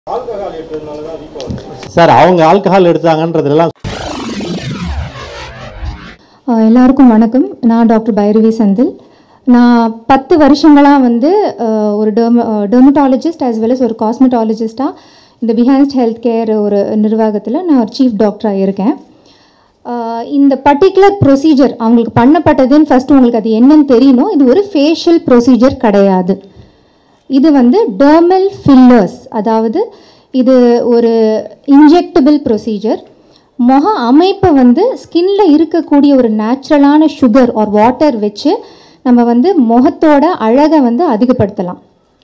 Alcohol எடுத்ததுனால தான் வீக்கம் வந்து சார் அவங்க ஆல்கஹால் எடுத்தாங்கன்றதெல்லாம் அஹ் எல்லாருக்கும் வணக்கம் நான் டாக்டர் பைரவி செந்தில் நான் பத்து வருஷங்களாக வந்து அஹ், ஒரு டெர்ம டெர்மட்டாலஜிஸ்ட் as well as ஒரு காஸ்மெட்டாலஜிஸ்ட்டாக இந்த பிஹான்ஸ்ட் ஹெல்த் கேர் ஒரு நிர்வாகத்தில் நான் ஒரு சீஃப் டாக்டராக இருக்கேன் அஹ், இந்த பர்டிகுலர் ப்ரொசீஜர் அவங்களுக்கு பண்ணப்பட்டதுன்னு ஃபஸ்ட்டு உங்களுக்கு அது என்னன்னு தெரியணும் இது ஒரு ஃபேஷியல் ப்ரொசீஜர் கிடையாது இது வந்து டெர்மல் ஃபில்லர்ஸ் அதாவது இது ஒரு இன்ஜெக்டபிள் ப்ரொசீஜர் முக அமைப்பை வந்து ஸ்கின்ல இருக்கக்கூடிய ஒரு நேச்சுரலான சுகர் ஆர் வாட்டர் வச்சு நம்ம வந்து முகத்தோட அழகை வந்து அதிகப்படுத்தலாம்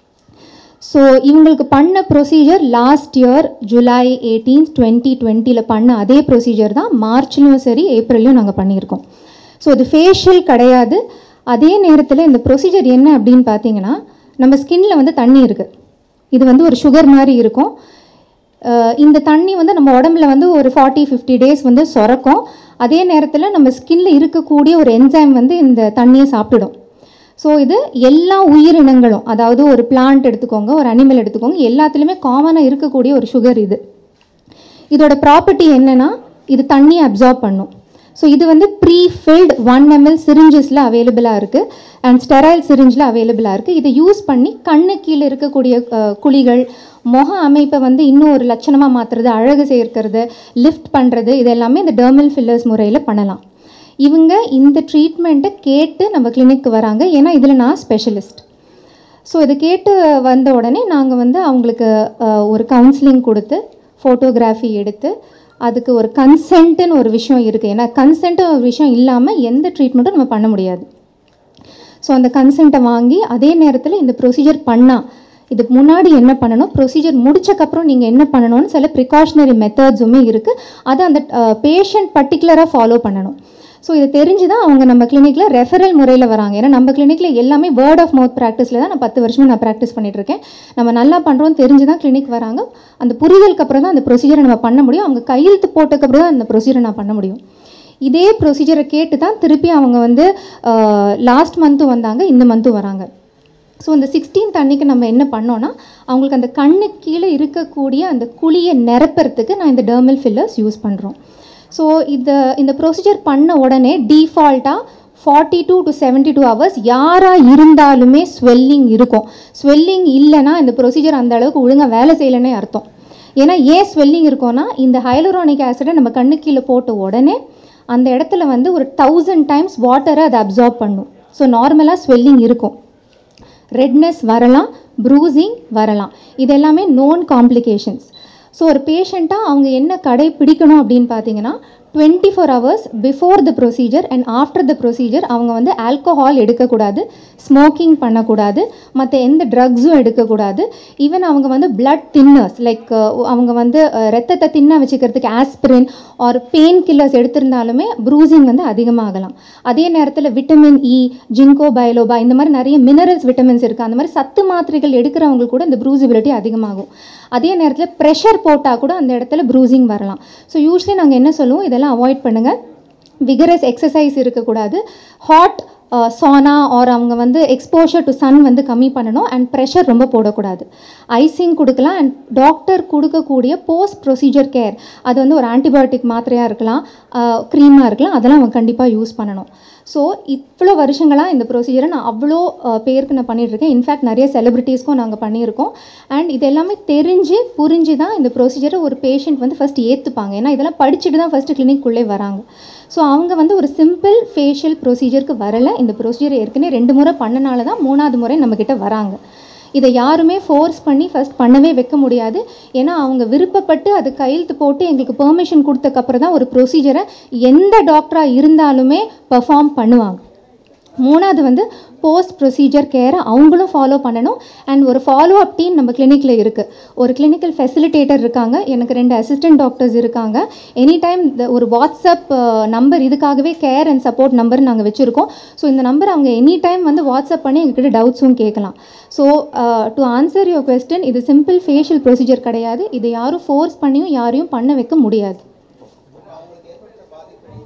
ஸோ இவங்களுக்கு பண்ண procedure last year July eighteen twenty டுவெண்ட்டியில் பண்ண அதே ப்ரொசீஜர் தான் மார்ச்லேயும் சரி ஏப்ரல்லையும் நாங்கள் பண்ணியிருக்கோம் ஸோ இது ஃபேஷியல் கிடையாது அதே நேரத்தில் இந்த ப்ரொசீஜர் என்ன அப்படின்னு பார்த்தீங்கன்னா நம்ம ஸ்கின்ல வந்து தண்ணி இருக்குது இது வந்து ஒரு சுகர் மாதிரி இருக்கும் அஹ் இந்த தண்ணி வந்து நம்ம உடம்புல வந்து ஒரு ஃபார்ட்டி ஃபிஃப்டி டேஸ் வந்து சுரக்கும் அதே நேரத்தில் நம்ம ஸ்கின்ல இருக்கக்கூடிய ஒரு என்சைம் வந்து இந்த தண்ணியை சாப்பிட்டுடும் ஸோ இது எல்லா உயிரினங்களும் அதாவது ஒரு பிளான்ட் எடுத்துக்கோங்க ஒரு அனிமல் எடுத்துக்கோங்க எல்லாத்துலேயுமே காமனாக இருக்கக்கூடிய ஒரு சுகர் இது இதோட ப்ராப்பர்ட்டி என்னன்னா இது தண்ணியை அப்சார்ப் பண்ணும் ஸோ இது வந்து ப்ரீ ஃபில்ட் ஒன் எம்எல் சிரிஞ்சஸில் அவைலபிளாக இருக்குது அண்ட் ஸ்டெரைல் சிரிஞ்சில் அவைலபிளாக இருக்குது இதை யூஸ் பண்ணி கண்ணு கீழே இருக்கக்கூடிய அஹ், குழிகள் முக அமைப்பை வந்து இன்னும் ஒரு லட்சணமாக மாற்றுறது அழகு சேர்க்கிறது லிஃப்ட் பண்ணுறது இது எல்லாமே இந்த டெர்மல் ஃபில்லர்ஸ் முறையில் பண்ணலாம் இவங்க இந்த ட்ரீட்மெண்ட்டை கேட்டு நம்ம கிளினிக்கு வராங்க ஏன்னா இதில் நான் ஸ்பெஷலிஸ்ட் ஸோ இதை கேட்டு வந்த உடனே நாங்கள் வந்து அவங்களுக்கு அஹ், ஒரு கவுன்சிலிங் கொடுத்து ஃபோட்டோகிராஃபி எடுத்து அதுக்கு ஒரு கன்சென்ட்டுன்னு ஒரு விஷயம் இருக்குது ஏன்னா கன்சென்ட் ஒரு விஷயம் இல்லாமல் எந்த ட்ரீட்மெண்ட்டும் நம்ம பண்ண முடியாது ஸோ அந்த கன்சென்ட்டை வாங்கி அதே நேரத்தில் இந்த ப்ரொசீஜர் பண்ணால் இதுக்கு முன்னாடி என்ன பண்ணணும் ப்ரொசீஜர் முடிச்சக்கப்புறம் நீங்கள் என்ன பண்ணணும்னு சில ப்ரிகாஷனரி மெத்தட்ஸுமே இருக்குது அதை அந்த பேஷண்ட் பர்டிகுலராக ஃபாலோ பண்ணணும் ஸோ இது தெரிஞ்சு தான் அவங்க நம்ம கிளினிக்கில் ரெஃபரல் முறையில் வராங்க ஏன்னா நம்ம கிளினிக்கில் எல்லாமே வேர்ட் ஆஃப் மவுத் ப்ராக்டிஸில் தான் நான் பத்து வருஷமாக நான் ப்ராக்டிஸ் பண்ணிட்டு இருக்கேன் நம்ம நல்லா பண்ணுறோம்னு தெரிஞ்சு தான் கிளினிக் வராங்க அந்த புரிதலுக்கு அப்புறம் தான் அந்த ப்ரொசீஜரை நம்ம பண்ண முடியும் அவங்க கையெழுத்து போட்டதுக்கப்புறம் தான் அந்த ப்ரொசீஜரை நான் பண்ண முடியும் இதே ப்ரொசீஜரை கேட்டு தான் திருப்பி அவங்க வந்து லாஸ்ட் மந்த்தும் வந்தாங்க இந்த மந்த்தும் வராங்க ஸோ இந்த சிக்ஸ்டீன்த் அன்னைக்கு நம்ம என்ன பண்ணோன்னா அவங்களுக்கு அந்த கண்ணு கீழே இருக்கக்கூடிய அந்த குழியை நிரப்புறதுக்கு நான் இந்த டெர்மல் ஃபில்லர்ஸ் யூஸ் பண்ணுறோம் ஸோ இந்த இந்த ப்ரொசீஜர் பண்ண உடனே டீஃபால்ட்டாக forty two to seventy two hours யாராக இருந்தாலுமே ஸ்வெல்லிங் இருக்கும் ஸ்வெல்லிங் இல்லைன்னா இந்த ப்ரொசீஜர் அந்த அளவுக்கு ஒழுங்காக வேலை செய்யலைன்னே அர்த்தம் ஏன்னா ஏன் ஸ்வெல்லிங் இருக்கும்னா இந்த ஹைலோரானிக் ஆசிடை நம்ம கண்ணு கீழே போட்ட உடனே அந்த இடத்துல வந்து ஒரு தௌசண்ட் டைம்ஸ் வாட்டரை அதை அப்சார்ப் பண்ணும் ஸோ நார்மலாக ஸ்வெல்லிங் இருக்கும் ரெட்னஸ் வரலாம் ப்ரூசிங் வரலாம் இது எல்லாமே நோன் காம்ப்ளிகேஷன்ஸ் ஸோ ஒரு பேஷண்ட்டாக அவங்க என்ன கடைப்பிடிக்கணும் அப்படின்னு பார்த்தீங்கன்னா twenty four hours before the procedure and after the procedure அவங்க வந்து ஆல்கோஹால் எடுக்கக்கூடாது ஸ்மோக்கிங் பண்ணக்கூடாது மற்ற எந்த ட்ரக்ஸும் எடுக்கக்கூடாது ஈவன் அவங்க வந்து பிளட் தின்னர்ஸ் லைக் அவங்க வந்து அஹ், ரத்தத்தை தின்ன வச்சுக்கிறதுக்கு ஆஸ்பிரின் ஆர் பெயின் கில்லர்ஸ் எடுத்திருந்தாலுமே ப்ரூசிங் வந்து அதிகமாகலாம் அதே நேரத்தில் விட்டமின் இ ஜிங்கோ பைலோபா இந்த மாதிரி நிறைய மினரல்ஸ் விட்டமின்ஸ் இருக்குது அந்த மாதிரி சத்து மாத்திரைகள் எடுக்கிறவங்களுக்கு கூட இந்த ப்ரூசிபிலிட்டி அதிகமாகும் அதே நேரத்தில் ப்ரெஷர் போட்டால் கூட அந்த இடத்துல ப்ரூசிங் வரலாம் ஸோ யூஸ்வலி நாங்கள் என்ன சொல்லுவோம் இதெல்லாம் அவாய்ட் பண்ணுங்கள் விகரஸ் எக்ஸசைஸ் இருக்கக்கூடாது ஹாட் சானா ஆர் அவங்க வந்து எக்ஸ்போஷர் டு சன் வந்து கம்மி பண்ணணும் அண்ட் ப்ரெஷர் ரொம்ப போடக்கூடாது ஐசிங் கொடுக்கலாம் அண்ட் டாக்டர் கொடுக்கக்கூடிய போஸ்ட் ப்ரொசீஜர் கேர் அது வந்து ஒரு ஆன்டிபயோட்டிக் மாத்திரையாக இருக்கலாம் க்ரீமாக இருக்கலாம் அதெல்லாம் அவங்க கண்டிப்பாக யூஸ் பண்ணணும் ஸோ இவ்வளோ வருஷங்களாக இந்த ப்ரொசீஜரை நான் அவ்வளோ அஹ், பேருக்கு நான் பண்ணிகிட்ருக்கேன் இன்ஃபேக்ட் நிறைய செலிபிரிட்டிஸ்க்கும் நாங்கள் பண்ணியிருக்கோம் அண்ட் இது எல்லாமே தெரிஞ்சு புரிஞ்சு தான் இந்த ப்ரொசீஜரை ஒரு பேஷண்ட் வந்து ஃபஸ்ட் ஏற்றுப்பாங்க ஏன்னா இதெல்லாம் படிச்சுட்டு தான் ஃபஸ்ட்டு கிளினிக்குள்ளே வராங்க ஸோ அவங்க வந்து ஒரு சிம்பிள் ஃபேஷியல் ப்ரொசீஜருக்கு வரலை இந்த ப்ரொசீஜர் ஏற்கனவே ரெண்டு முறை பண்ணனால தான் மூணாவது முறை நம்மக்கிட்ட வராங்க இதை யாருமே ஃபோர்ஸ் பண்ணி ஃபர்ஸ்ட் பண்ணவே வைக்க முடியாது ஏன்னா அவங்க விருப்பப்பட்டு அது கையெழுத்து போட்டு எங்களுக்கு பெர்மிஷன் கொடுத்தக்கப்புறம் தான் ஒரு ப்ரொசீஜரை எந்த டாக்டராக இருந்தாலுமே பெர்ஃபார்ம் பண்ணுவாங்க மூணாவது வந்து போஸ்ட் ப்ரொசீஜர் கேரை அவங்களும் ஃபாலோ பண்ணணும் அண்ட் ஒரு ஃபாலோ அப் டீம் நம்ம கிளினிக்கில் இருக்குது ஒரு கிளினிக்கல் ஃபெசிலிட்டேட்டர் இருக்காங்க எனக்கு ரெண்டு அசிஸ்டன்ட் டாக்டர்ஸ் இருக்காங்க எனி டைம் ஒரு வாட்ஸ்அப் நம்பர் இதுக்காகவே கேர் அண்ட் சப்போர்ட் நம்பர் நாங்கள் வச்சுருக்கோம் ஸோ இந்த நம்பர் அவங்க எனி டைம் வந்து வாட்ஸ்அப் பண்ணி எங்ககிட்ட டவுட்ஸும் கேட்கலாம் so to answer your question இது சிம்பிள் ஃபேஷியல் ப்ரொசீஜர் கிடையாது இது யாரும் ஃபோர்ஸ் பண்ணியும் யாரையும் பண்ண வைக்க முடியாது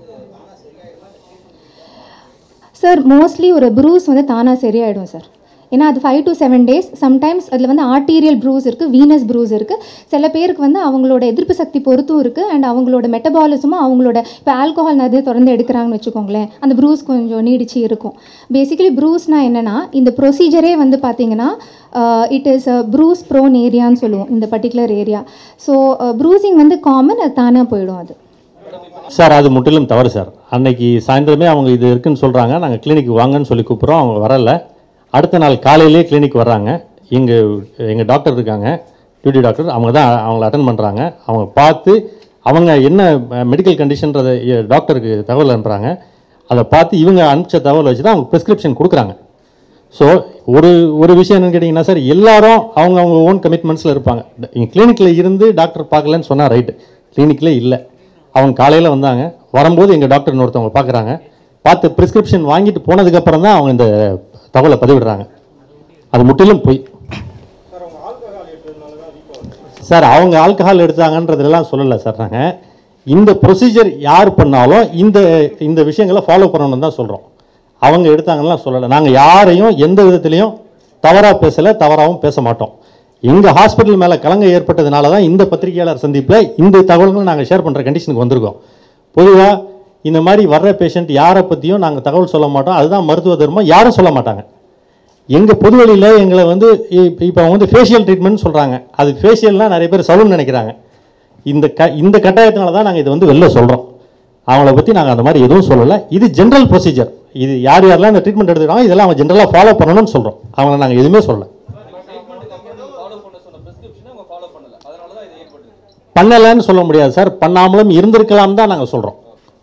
சார் மோஸ்ட்லி ஒரு ப்ரூஸ் வந்து தானாக சரியாயிடும் சார் ஏன்னா அது five to seven days sometimes அதில் வந்து ஆர்டீரியல் ப்ரூஸ் இருக்குது வீனஸ் ப்ரூஸ் இருக்குது சில பேருக்கு வந்து அவங்களோட எதிர்ப்பு சக்தி பொறுத்தும் இருக்குது அண்ட் அவங்களோட மெட்டபாலிசமும் அவங்களோட இப்போ ஆல்கோஹால் நிறைய தொடர்ந்து எடுக்கிறாங்கன்னு வச்சுக்கோங்களேன் அந்த ப்ரூஸ் கொஞ்சம் நீடிச்சு இருக்கும் பேசிக்கலி ப்ரூஸ்னால் என்னென்னா இந்த ப்ரொசீஜரே வந்து பார்த்தீங்கன்னா இட் இஸ் ப்ரூஸ் ப்ரோன் ஏரியான்னு சொல்லுவோம் இந்த பர்டிகுலர் ஏரியா ஸோ ப்ரூசிங் வந்து காமன் அது தானாக போயிடும் அது சார் அது முற்றிலும் தவறு சார் அன்னைக்கு சாயந்தரமே அவங்க இது இருக்குன்னு சொல்கிறாங்க நாங்கள் கிளினிக் வாங்கன்னு சொல்லி கூப்பிட்றோம் அவங்க வரல அடுத்த நாள் காலையிலே கிளினிக் வர்றாங்க எங்கள் எங்கள் டாக்டர் இருக்காங்க டியூட்டி டாக்டர் அவங்க தான் அவங்கள அட்டன் பண்ணுறாங்க அவங்க பார்த்து அவங்க என்ன மெடிக்கல் கண்டிஷன்றதை எ- டாக்டருக்கு தகவல் அனுப்புகிறாங்க அதை பார்த்து இவங்க அனுப்பிச்ச தகவல் வச்சு தான் அவங்க ப்ரிஸ்கிரிப்ஷன் கொடுக்குறாங்க ஸோ ஒரு ஒரு விஷயம் என்னன்னு கேட்டிங்கன்னா சார் எல்லாரும் அவங்க அவங்க ஓன் கமிட்மெண்ட்ஸில் இருப்பாங்க இங்கே கிளினிக்கில் இருந்து டாக்டர் பார்க்கலன்னு சொன்னால் ரைட்டு கிளினிக்கில் இல்லை அவங்க காலையில் வந்தாங்க வரும்போது எங்கள் டாக்டர் ஒருத்தவங்க பார்க்குறாங்க பார்த்து ப்ரிஸ்கிரிப்ஷன் வாங்கிட்டு போனதுக்கப்புறம் தான் அவங்க இந்த தகவலை பதிவிடுறாங்க அது முற்றிலும் பொய் சார் அவங்க ஆல்கஹால் எடுத்ததுனால தான் வீக்கம் வந்து சார் அவங்க ஆல்கஹால் எடுத்தாங்கன்றதெல்லாம் சொல்லலை சார் நாங்கள் இந்த ப்ரொசீஜர் யார் பண்ணாலும் இந்த இந்த விஷயங்களை ஃபாலோ பண்ணணும்னு தான் சொல்கிறோம் அவங்க எடுத்தாங்கலாம் சொல்லலை நாங்கள் யாரையும் எந்த விதத்துலையும் தவறாக பேசலை தவறாகவும் பேச மாட்டோம் எங்கள் ஹாஸ்பிட்டல் மேலே கலங்க ஏற்பட்டதுனால தான் இந்த பத்திரிகையாளர் சந்திப்பில் இந்த தகவல்களை நாங்கள் ஷேர் பண்ணுற கண்டிஷனுக்கு வந்திருக்கோம் பொதுவாக இந்த மாதிரி வர்ற பேஷண்ட் யாரை பற்றியும் நாங்கள் தகவல் சொல்ல மாட்டோம் அதுதான் மருத்துவ தர்மம் யாரும் சொல்ல மாட்டாங்க எங்கள் பொதுவெளியில் எங்களை வந்து இப்போ அவங்க வந்து ஃபேஷியல் ட்ரீட்மெண்ட் சொல்கிறாங்க அது ஃபேஷியல்னால் நிறைய பேர் சலூன் நினைக்கிறாங்க இந்த க இந்த கட்டாயத்தினால தான் நாங்கள் இதை வந்து வெளில சொல்கிறோம் அவங்கள பற்றி நாங்கள் அந்த மாதிரி எதுவும் சொல்லலை இது ஜென்ரல் ப்ரொசீஜர் இது யார் யாரெல்லாம் இந்த ட்ரீட்மெண்ட் எடுத்துக்கிறாங்க இதெல்லாம் அவங்க ஜென்ரலாக ஃபாலோ பண்ணணும்னு சொல்கிறோம் அவங்கள நாங்கள் எதுவுமே சொல்லலை பண்ணலைன்னு சொல்ல முடியாது சார் பண்ணாமலும் இருந்திருக்கலாம் தான் நாங்கள் சொல்கிறோம்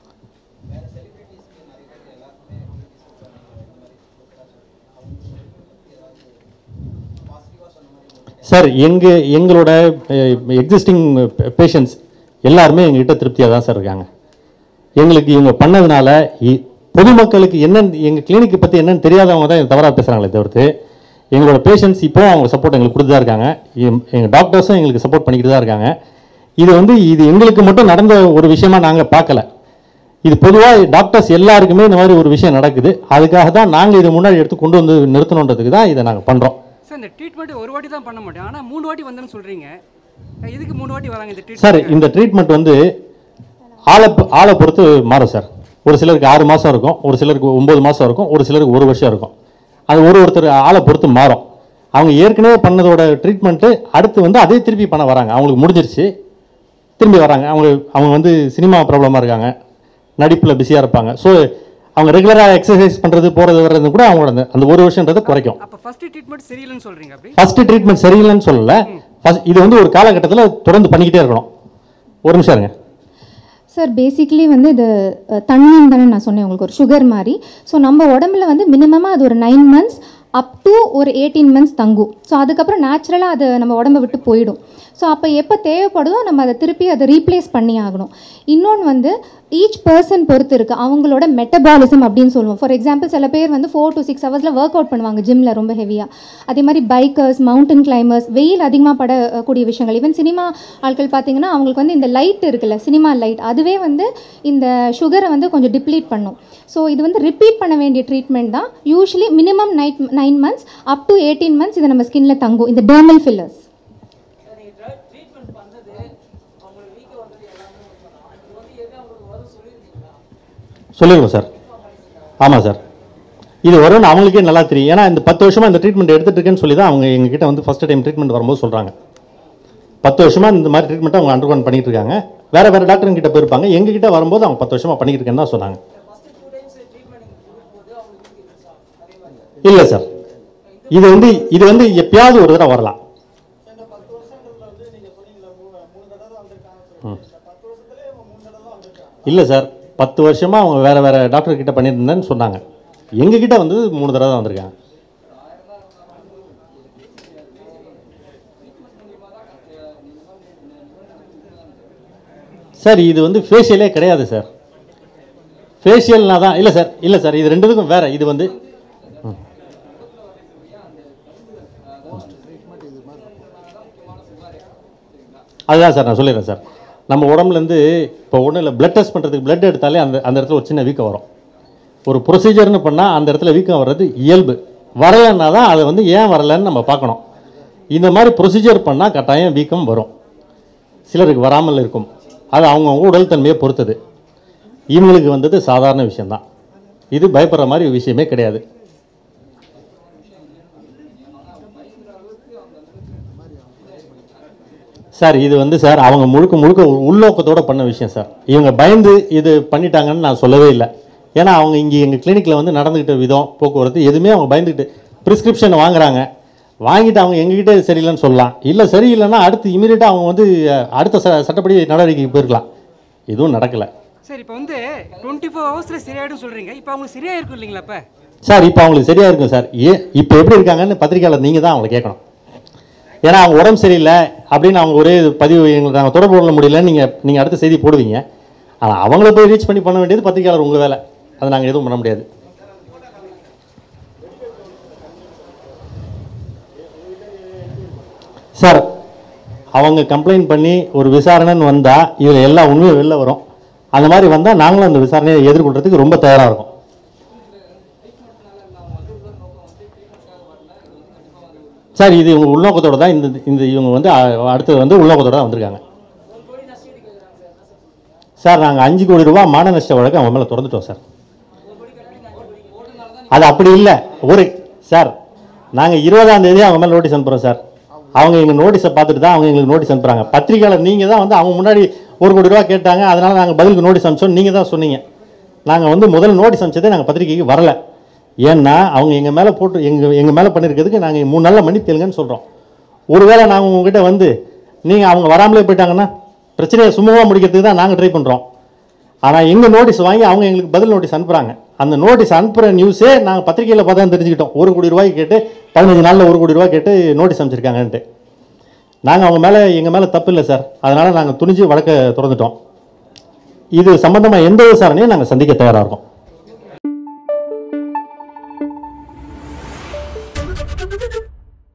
சார் எங்கள் எங்களோட எக்ஸிஸ்டிங் பேஷண்ட்ஸ் எல்லாருமே எங்ககிட்ட திருப்தியாக தான் சார் இருக்காங்க எங்களுக்கு இவங்க பண்ணதுனால இ- பொதுமக்களுக்கு என்னன்னு எங்கள் கிளினிக்கை பற்றி என்னன்னு தெரியாதவங்க தான் தவறாக பேசுகிறாங்களே தவிர்த்து எங்களோட பேஷண்ட்ஸ் இப்போ அவங்க சப்போர்ட் எங்களுக்கு கொடுத்து தான் இருக்காங்க எங்கள் டாக்டர்ஸும் எங்களுக்கு சப்போர்ட் பண்ணிக்கிட்டு தான் இருக்காங்க இது வந்து இது எங்களுக்கு மட்டும் நடந்த ஒரு விஷயமா நாங்கள் பார்க்கல இது பொதுவாக டாக்டர்ஸ் எல்லாருக்குமே இந்த மாதிரி ஒரு விஷயம் நடக்குது அதுக்காக தான் நாங்கள் இதை முன்னாடி எடுத்து கொண்டு வந்து நிறுத்தணுன்றதுக்கு தான் இதை நாங்கள் பண்ணுறோம் சார் இந்த ட்ரீட்மெண்ட் ஒரு வாட்டி தான் பண்ண மாட்டேன் ஆனால் மூணு வாட்டி வந்தேன்னு சொல்கிறீங்க எதுக்கு மூணு வாட்டி வராங்க இந்த சார் ட்ரீட்மெண்ட் இந்த ட்ரீட்மெண்ட் வந்து ஆளை பொ- ஆளை பொறுத்து மாறும் சார் ஒரு சிலருக்கு ஆறு மாதம் இருக்கும் ஒரு சிலருக்கு ஒம்பது மாதம் இருக்கும் ஒரு சிலருக்கு ஒரு வருஷம் இருக்கும் அது ஒரு ஒருத்தர் ஆளை பொறுத்து மாறும் அவங்க ஏற்கனவே பண்ணதோட ட்ரீட்மெண்ட்டு அடுத்து வந்து அதே திருப்பி பண்ண வராங்க அவங்களுக்கு முடிஞ்சிருச்சு திரும்பி வராங்க அவங்க அவங்க வந்து சினிமா ப்ராப்ளமாக இருக்காங்க நடிப்பில் பிஸியாக இருப்பாங்க ஸோ அவங்க ரெகுலராக எக்ஸசைஸ் பண்ணுறது போகிறது வர்றது கூட அவங்களோட அந்த- அந்த ஒரு வருஷன்றதை குறைக்கும் அப்போ ஃபர்ஸ்ட் ட்ரீட்மெண்ட் சரியில்லைன்னு சொல்கிறீங்க அப்படி ஃபர்ஸ்ட் ட்ரீட்மெண்ட் சரியில்லைன்னு சொல்லல ஃபர்ஸ்ட் இது வந்து ஒரு காலகட்டத்தில் தொடர்ந்து பண்ணிக்கிட்டே இருக்கணும் ஒரு நிமிஷம் இருங்க சார் பேசிக்கலி வந்து இது அஹ், தண்ணின்னு தானே நான் சொன்னேன் உங்களுக்கு ஒரு சுகர் மாதிரி ஸோ நம்ம உடம்புல வந்து மினிமமாக அது ஒரு நைன் மந்த்ஸ் அப் டு ஒரு எயிட்டீன் மந்த்ஸ் தங்கும் ஸோ அதுக்கப்புறம் நேச்சுரலாக அது நம்ம உடம்ப விட்டு போயிடும் ஸோ அப்போ எப்போ தேவைப்படுதோ நம்ம அதை திருப்பி அதை ரீப்ளேஸ் பண்ணி ஆகணும் இன்னொன்று வந்து ஈச் பர்சன் பொறுத்து இருக்குது அவங்களோட மெட்டபாலிசம் அப்படின்னு சொல்லுவோம் ஃபார் எக்ஸாம்பிள் சில பேர் வந்து ஃபோர் to சிக்ஸ் ஹவர்ஸில் ஒர்க் அவுட் பண்ணுவாங்க ஜிம்மில் ரொம்ப ஹெவியாக அதே மாதிரி பைக்கர்ஸ் மவுண்டன் கிளைமர்ஸ் வெயில் அதிகமாக படக்கூடிய விஷயங்கள் ஈவன் சினிமா ஆட்கள் பார்த்தீங்கன்னா அவங்களுக்கு வந்து இந்த லைட் இருக்குல்ல சினிமா லைட் அதுவே வந்து இந்த சுகரை வந்து கொஞ்சம் டிப்ளீட் பண்ணும் ஸோ இது வந்து ரிப்பீட் பண்ண வேண்டிய ட்ரீட்மெண்ட் தான் usually minimum night nine months up to eighteen months இது நம்ம ஸ்கின்ல தங்கும் இந்த டெர்மல் ஃபில்லர்ஸ் சொல்லிடுவோம் சார் ஆமாம் சார் இது வரும்னு அவங்களுக்கே நல்லா தெரியும் ஏன்னா இந்த பத்து வருஷமாக இந்த ட்ரீட்மெண்ட் எடுத்துட்டு இருக்கேன்னு சொல்லி தான் அவங்க எங்ககிட்ட வந்து ஃபஸ்ட் டைம் ட்ரீட்மெண்ட் வரும்போது சொல்கிறாங்க பத்து வருஷமாக இந்த மாதிரி ட்ரீட்மெண்ட்டை அவங்க அண்டர்கோன் பண்ணிட்டு இருக்காங்க வேறு வேறு டாக்டர் கிட்ட போயிருப்பாங்க எங்ககிட்ட வரும்போது அவங்க பத்து வருஷமாக பண்ணிட்டு இருக்கேன்னு தான் சொன்னாங்க இல்லை சார் இது வந்து இது வந்து எப்பயாவது ஒரு தடவை வரலாம் ம். இல்லை சார் பத்து வருஷமாக அவங்க வேறு வேறு டாக்டர் கிட்ட பண்ணியிருந்தேன்னு சொன்னாங்க எங்ககிட்ட வந்து மூணு தடவை தான் வந்திருக்காங்க சார் இது வந்து ஃபேஷியலே கிடையாது சார் ஃபேஷியல்னா தான் இல்லை சார் இல்லை சார் இது ரெண்டுத்துக்கும் வேறு இது வந்து ம். அதுதான் சார் நான் சொல்லிடுறேன் சார் நம்ம உடம்புலேருந்து இப்போ ஒன்றும் இல்லை பிளட் டெஸ்ட் பண்ணுறதுக்கு பிளட் எடுத்தாலே அந்த அந்த இடத்துல ஒரு சின்ன வீக்கம் வரும் ஒரு ப்ரொசீஜர்னு பண்ணால் அந்த இடத்துல வீக்கம் வர்றது இயல்பு வரலைன்னா தான் அதை வந்து ஏன் வரலைன்னு நம்ம பார்க்கணும் இந்த மாதிரி ப்ரொசீஜர் பண்ணால் கட்டாயம் வீக்கம் வரும் சிலருக்கு வராமல் இருக்கும் அது அவங்கவுங்க உடல் தன்மையை பொறுத்தது இவங்களுக்கு வந்தது சாதாரண விஷயம்தான் இது பயப்படுற மாதிரி விஷயமே கிடையாது சார் இது வந்து சார் அவங்க முழுக்க முழுக்க ஒரு உள்நோக்கத்தோட பண்ண விஷயம் சார் இவங்க பயந்து இது பண்ணிட்டாங்கன்னு நான் சொல்லவே இல்லை ஏன்னா அவங்க இங்கே எங்கள் கிளினிக்கில் வந்து நடந்துக்கிட்ட விதம் போக்குவரத்து எதுவுமே அவங்க பயந்துக்கிட்டு ப்ரிஸ்கிரிப்ஷன் வாங்குறாங்க வாங்கிட்டு அவங்க எங்ககிட்ட இது சரியில்லைன்னு சொல்லலாம் இல்லை சரியில்லைன்னா அடுத்து இமீடியட்டாக அவங்க வந்து அஹ், அடுத்த ச சட்டப்படி நடவடிக்கைக்கு போயிருக்கலாம் எதுவும் நடக்கலை சார் இப்போ வந்து டுவெண்ட்டி ஃபோர் ஹவர்ஸில் சரியாயிடும் சொல்கிறீங்க இப்போ அவங்களுக்கு சரியா இருக்கும் இல்லைங்களா இப்போ சார் இப்போ அவங்களுக்கு சரியாக இருக்கும் சார் ஏ இப்போ எப்படி இருக்காங்கன்னு பத்திரிக்கையாளர் நீங்கள் தான் அவங்களை கேட்கணும் ஏன்னா அவங்க உடம்பு சரியில்லை அப்படின்னு அவங்க ஒரே பதிவு எங்களுக்கு நாங்கள் தொடர்பு கொள்ள முடியலன்னு நீங்கள் நீங்கள் அடுத்த செய்தி போடுவீங்க ஆனால் அவங்கள போய் ரீச் பண்ணி பண்ண வேண்டியது பத்திரிக்கையாளர் உங்கள் வேலை அதை நாங்கள் எதுவும் பண்ண முடியாது சார் அவங்க கம்ப்ளைண்ட் பண்ணி ஒரு விசாரணைன்னு வந்தால் இதில் எல்லா உண்மையும் வெளில வரும் அந்த மாதிரி வந்தால் நாங்களும் அந்த விசாரணையை எதிர்கொள்கிறதுக்கு ரொம்ப தயாராக இருக்கும் சார் இது இவங்க உள்நோக்கத்தோட தான் இந்த இந்த இவங்க வந்து அ- அடுத்தது வந்து உள்நோக்கத்தோட தான் வந்திருக்காங்க சார் நாங்கள் அஞ்சு கோடி ரூபா மான நஷ்ட வழக்கு அவங்க மேலே திறந்துட்டோம் சார் அது அப்படி இல்லை ஒரு சார் நாங்கள் இருபதாம் தேதி அவங்க மேலே நோட்டீஸ் அனுப்புகிறோம் சார் அவங்க எங்கள் நோட்டீஸை பார்த்துட்டு தான் அவங்க எங்களுக்கு நோட்டீஸ் அனுப்புகிறாங்க பத்திரிக்கையாளர் நீங்கள் தான் வந்து அவங்க முன்னாடி ஒரு கோடி ரூபா கேட்டாங்க அதனால் நாங்கள் பதிலுக்கு நோட்டீஸ் அனுப்பிச்சோம் நீங்கள் தான் சொன்னீங்க நாங்கள் வந்து முதல்ல நோட்டீஸ் அனுப்பிச்சதே நாங்கள் பத்திரிக்கைக்கு வரல ஏன்னா அவங்க எங்கள் மேலே போட்டு எங்கள் எங்கள் மேலே பண்ணியிருக்கிறதுக்கு நாங்கள் மூணு நாளில் மன்னி தெலுங்குன்னு சொல்கிறோம் ஒருவேளை நாங்கள் உங்ககிட்ட வந்து நீங்கள் அவங்க வராமலே போயிட்டாங்கன்னா பிரச்சனையை சுமூகமாக முடிக்கிறதுக்கு தான் நாங்கள் ட்ரை பண்ணுறோம் ஆனால் எங்கள் நோட்டீஸ் வாங்கி அவங்க எங்களுக்கு பதில் நோட்டீஸ் அனுப்புகிறாங்க அந்த நோட்டீஸ் அனுப்புகிற நியூஸே நாங்கள் பத்திரிக்கையில் பார்த்தா தான் தெரிஞ்சுக்கிட்டோம் ஒரு கோடி ரூபாய்க்கு கேட்டு பதினஞ்சு நாளில் ஒரு கோடி ரூபாய் கேட்டு நோட்டீஸ் அனுப்பிச்சிருக்காங்கன்ட்டு நாங்கள் அவங்க மேலே எங்கள் மேலே தப்பு இல்லை சார் அதனால் நாங்கள் துணிஞ்சு வழக்கை திறந்துட்டோம் இது சம்பந்தமாக எந்த விசாரணையும் நாங்கள் சந்திக்க தயாராக இருக்கோம் Thank you.